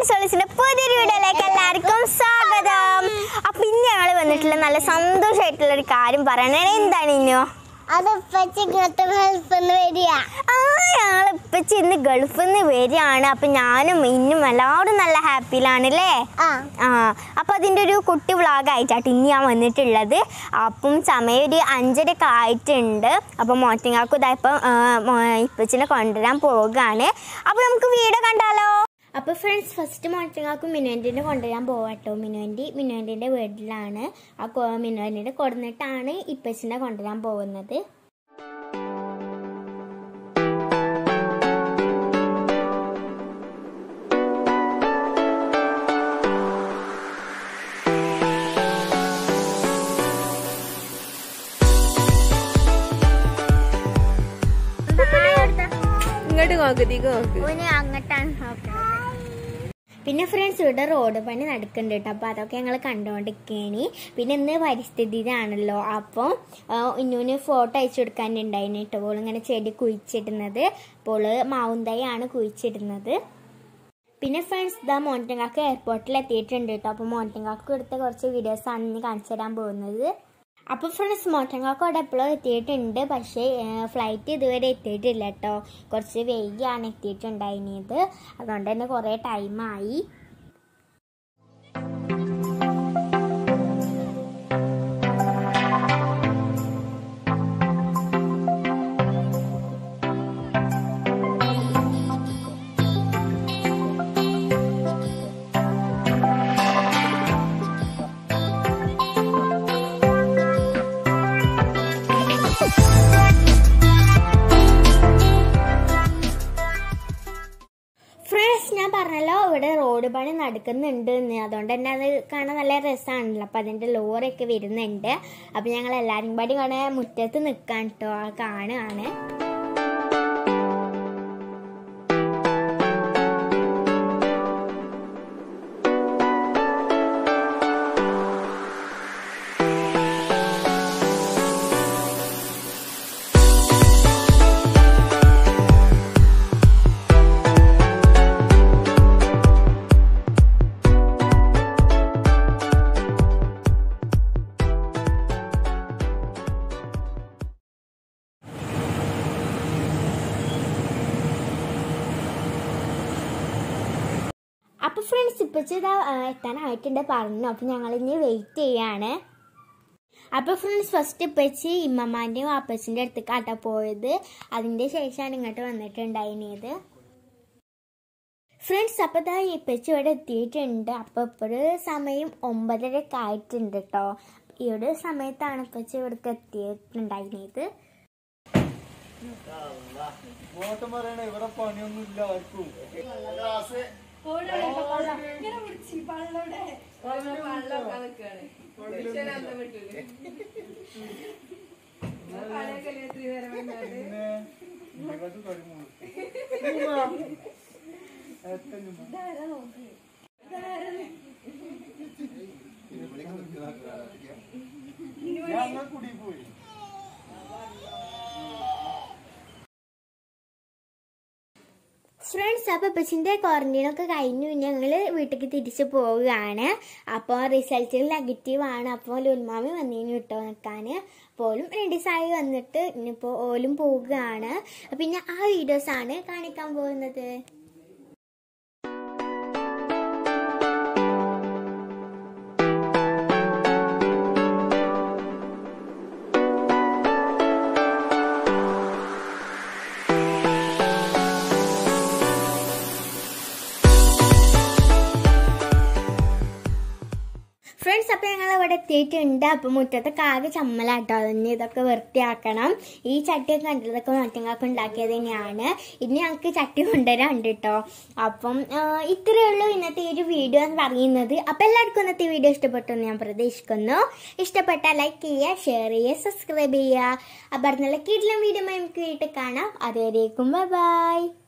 സോളിസിന്റെ പുതിയൊരു വീഡിയോയിലേക്ക് എല്ലാവർക്കും സ്വാഗതം അപ്പൊ ഇന്ന് ഞങ്ങൾ വന്നിട്ടുള്ള നല്ല സന്തോഷമായിട്ടുള്ള ഒരു കാര്യം പറയണേ എന്താണ് ഇന്നോ അത് ഇങ്ങനത്തെ ഹെൽപ്പ് വരിക ആ ഞങ്ങൾ ഇപ്പൊ ഇന്ന് ഗൾഫിൽ നിന്ന് വരികയാണ് അപ്പൊ ഞാനും ഇന്നും എല്ലാവരും നല്ല ഹാപ്പിയിലാണ് അല്ലേ ആ ആ അപ്പോൾ അതിൻ്റെ ഒരു കുട്ടി വ്ളോഗ് ആയിട്ടാണ് ഇന്ന് ഞാൻ വന്നിട്ടുള്ളത് അപ്പം സമയം ഒരു അഞ്ചരയൊക്കെ ആയിട്ടുണ്ട് അപ്പോൾ മോറ്റിങ്ങാക്കും ഇതാ ഇപ്പം ഇപ്പച്ചിനെ കൊണ്ടുവരാൻ പോവുകയാണ് അപ്പോൾ നമുക്ക് വീഡിയോ കണ്ടാലോ അപ്പോൾ ഫ്രണ്ട്സ് ഫസ്റ്റ് മോറ്റിങ്ങാക്കും മിനുവൻറ്റിനെ കൊണ്ടുവരാൻ പോവാട്ടോ മിനുവൻറ്റി മിനുവൻറ്റിൻ്റെ വീട്ടിലാണ് ആ മിനുവൻറ്റിനെ കൊടുന്നിട്ടാണ് ഇപ്പച്ചിനെ കൊണ്ടുവരാൻ പോകുന്നത് ഇങ്ങോട്ട് നോക്ക് ദിക്ക് നോക്ക് ഓന് അങ്ങോട്ടാണ് നോക്കുന്നത് പിന്നെ ഫ്രണ്ട്സ് ഇവിടെ റോഡ് പണി നടക്കുന്നുണ്ട് കേട്ടോ അപ്പോൾ അതൊക്കെ ഞങ്ങൾ കണ്ടുകൊണ്ടിരിക്കുകയാണ് പിന്നെ ഇന്ന് പരിസ്ഥിതിയിലാണല്ലോ അപ്പോൾ ഇന്നൂന് ഫോട്ടോ അയച്ചു കൊടുക്കാനുണ്ടായിന് കേട്ടോ അപ്പോൾ ഇങ്ങനെ ചെടി കുഴിച്ചിടുന്നത് അപ്പോൾ മാവുന്തയാണ് കുഴിച്ചിടുന്നത് പിന്നെ ഫ്രണ്ട്സ് ഇതാ മോണ്ടങ്കാക്ക് എയർപോർട്ടിൽ എത്തിയിട്ടുണ്ട് കേട്ടോ അപ്പോൾ മോണ്ടങ്കാക്ക് എടുത്ത കുറച്ച് വീഡിയോസ് ആണ് ഇനി കാണിച്ചു തരാൻ പോകുന്നത് അപ്പോൾ ഫ്രണ്ട്സ് മോട്ടങ്ങാക്ക് അവിടെ എപ്പോഴും എത്തിയിട്ടുണ്ട് പക്ഷേ ഫ്ലൈറ്റ് ഇതുവരെ എത്തിയിട്ടില്ല കേട്ടോ കുറച്ച് വൈകിയാണ് എത്തിയിട്ടുണ്ടായിരുന്നത് അതുകൊണ്ട് തന്നെ കുറേ ടൈമായി ഫ്രണ്ട്സ് ഞാൻ പറഞ്ഞല്ലോ ഇവിടെ റോഡ് പണി നടക്കുന്നുണ്ട് എന്ന് അതുകൊണ്ട് തന്നെ അത് കാണാൻ നല്ല രസമാണല്ലോ അപ്പം അതിൻ്റെ ലോറിയൊക്കെ വരുന്നുണ്ട് അപ്പം ഞങ്ങൾ എല്ലാവരും പാടി കാണാൻ മുറ്റത്ത് നിൽക്കാൻ കേട്ടോ ആ കാണുകയാണ് അപ്പോൾ ഫ്രണ്ട്സ് ഇപ്പച്ച് ഇതാ ആ, എത്താനായിട്ടുണ്ട് പറഞ്ഞു അപ്പോൾ ഞങ്ങൾ ഇനി വെയിറ്റ് ചെയ്യാണ് അപ്പോൾ ഫ്രണ്ട്സ് ഫസ്റ്റ് ഇപ്പച്ചി ഇമ്മമാൻ്റെയും അപ്പച്ചിൻ്റെ അടുത്തേക്ക് ആട്ടാ പോയത് അതിൻ്റെ ശേഷമാണ് ഇങ്ങോട്ട് വന്നിട്ടുണ്ടായിരുന്നത് ഫ്രണ്ട്സ് അപ്പോൾ ഇതാ ഇപ്പച്ചി ഇവിടെ എത്തിയിട്ടുണ്ട് അപ്പോൾ ഇപ്പോഴ് സമയം ഒമ്പതരയൊക്കെ ആയിട്ടുണ്ട് കേട്ടോ ഈ ഒരു സമയത്താണ് ഇപ്പച്ചി ഇവിടേക്ക് എത്തിയിട്ടുണ്ടായിരുന്നത് മോട്ടം പറയണ ഇവിടെ പണിയൊന്നും ഇല്ല ആർക്കും പിന്നെ ഇതിനെക്കാട്ടും കഴിയുമോ? എത്തഞ്ഞു മോ. ഞങ്ങൾ കുടി പോയി ഫ്രണ്ട്സ് അപ്പോൾ ഇപ്പച്ചിൻ്റെ ക്വാറന്റൈനൊക്കെ കഴിഞ്ഞു ഇനി ഞങ്ങൾ വീട്ടിലേക്ക് തിരിച്ചു പോവുകയാണ് അപ്പോൾ റിസൾട്ടിൽ നെഗറ്റീവ് ആണ് അപ്പോൾ ലുൽമാമി വന്നതിന് വിട്ടോ നിൽക്കാൻ പോലും രണ്ട് ദിവസമായി വന്നിട്ട് ഇനിയിപ്പോൾ ഓലും പോവുകയാണ് പിന്നെ ആ വീഡിയോസാണ് കാണിക്കാൻ പോകുന്നത് ഫ്രണ്ട്സ് അപ്പോൾ ഞങ്ങൾ ഇവിടെ എത്തിയിട്ടുണ്ട് അപ്പോൾ മുറ്റത്തൊക്കെ ആകെ ചമ്മലാട്ടോ അതിന് ഇതൊക്കെ വൃത്തിയാക്കണം ഈ ചട്ടിയൊക്കെ കണ്ടതൊക്കെ മറ്റങ്ങൾക്ക് ഉണ്ടാക്കിയത് തന്നെയാണ് ഇനി ഞങ്ങൾക്ക് ചട്ടി കൊണ്ടുവരാനുണ്ട് കേട്ടോ അപ്പം ആ, ഇത്രയേ ഉള്ളൂ ഇന്നത്തെ ഈ ഒരു വീഡിയോ എന്ന് പറയുന്നത് അപ്പോൾ എല്ലാവർക്കും ഇന്നത്തെ വീഡിയോ ഇഷ്ടപ്പെട്ടു എന്ന് ഞാൻ പ്രതീക്ഷിക്കുന്നു ഇഷ്ടപ്പെട്ടാൽ ലൈക്ക് ചെയ്യുക ഷെയർ ചെയ്യുക സബ്സ്ക്രൈബ് ചെയ്യുക അപ്പോൾ നല്ല കീഴിലും വീഡിയോ നമുക്ക് വീട്ടിൽ കാണാം അതുവരേക്കും ബൈ